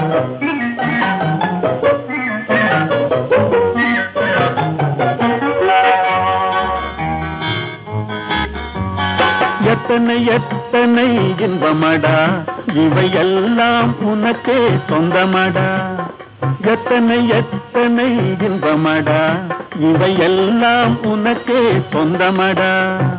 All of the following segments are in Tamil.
எத்தனை எத்தனை இன்பமடா இவையெல்லாம் உனக்கே சொந்தமடா எத்தனை எத்தனை இன்பமடா இவையெல்லாம் உனக்கே சொந்தமடா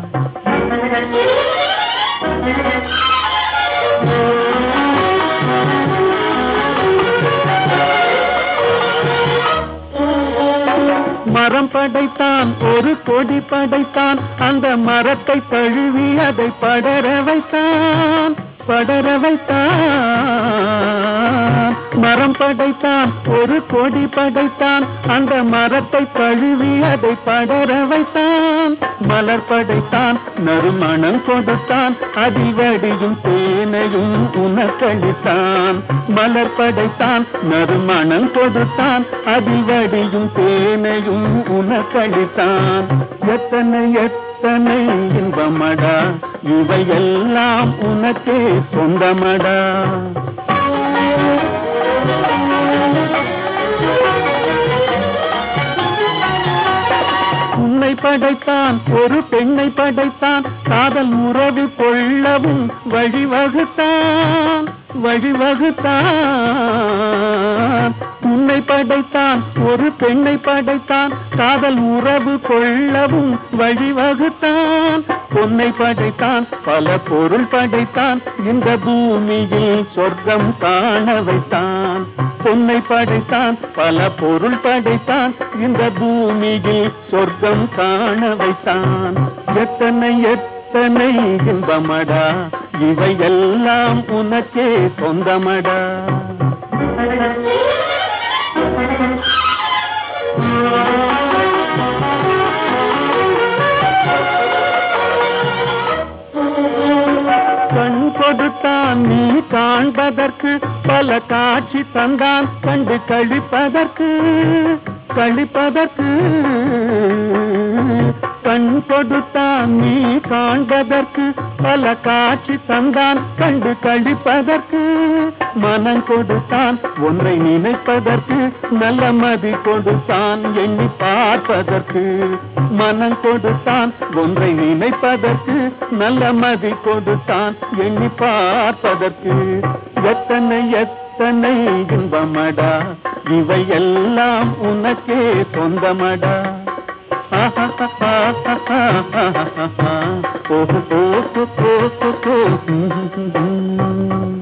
மரம் படைத்தான் ஒரு கொடி படைத்தான் அந்த மரத்தை தழுவி அதை படர வைத்தான் படர வைத்தான் மரம் படைத்தான் ஒரு கொடி படைத்தான் அந்த மரத்தை தழுவி அதை படர வைத்தான் மலர் படைத்தான் நறுமணம் கொடுத்தான் அதிவடியும் தேனையும் உனக்களித்தான் மலர் படைத்தான் நறுமணம் கொடுத்தான் அதிவடியும் தேனையும் உனக்களித்தான் எத்தனை எத்தனை இன்பமடா இவையெல்லாம் உனக்கே சொந்தமடா உன்னை படைத்தான் ஒரு பெண்ணை படைத்தான் காதல் உறவு கொள்ளவும் வழிவகுத்தான் வழிவகுத்தான் உன்னை படைத்தான் ஒரு பெண்ணை படைத்தான் காதல் உறவு கொள்ளவும் வழிவகுத்தான் பொன்னை படைத்தான் பல பொருள் படைத்தான் இந்த பூமியில் சொர்க்கம் காண வைத்தான் பொன்னை படைத்தான் பல பொருள் படைத்தான் இந்த பூமியில் சொர்க்கம் காண வைத்தான் எத்தனை எத்தனை இன்பமடா இவையெல்லாம் உனக்கே சொந்தமடா கண் கொடுத்தான் நீ காண்பதற்கு பல காட்சி தந்தான் கண்டு கழிப்பதற்கு கழிப்பதற்கு கண் கொடுத்தான் நீ காண்பதற்கு பல காட்சி தந்தான் கண்டு கழிப்பதற்கு மனம் கொடுத்தான் ஒன்றை நினைப்பதற்கு நல்ல மதி கொடுத்தான் எண்ணி பார்ப்பதற்கு மனம் கொடுத்தான் ஒன்றை நினைப்பதற்கு நல்ல மதி கொடுத்தான் எண்ணி பார்ப்பதற்கு எத்தனை எத்தனை இன்பமடா இவையெல்லாம் உனக்கே சொந்தமடா ஓஹோ ஓஹோ ஓஹோ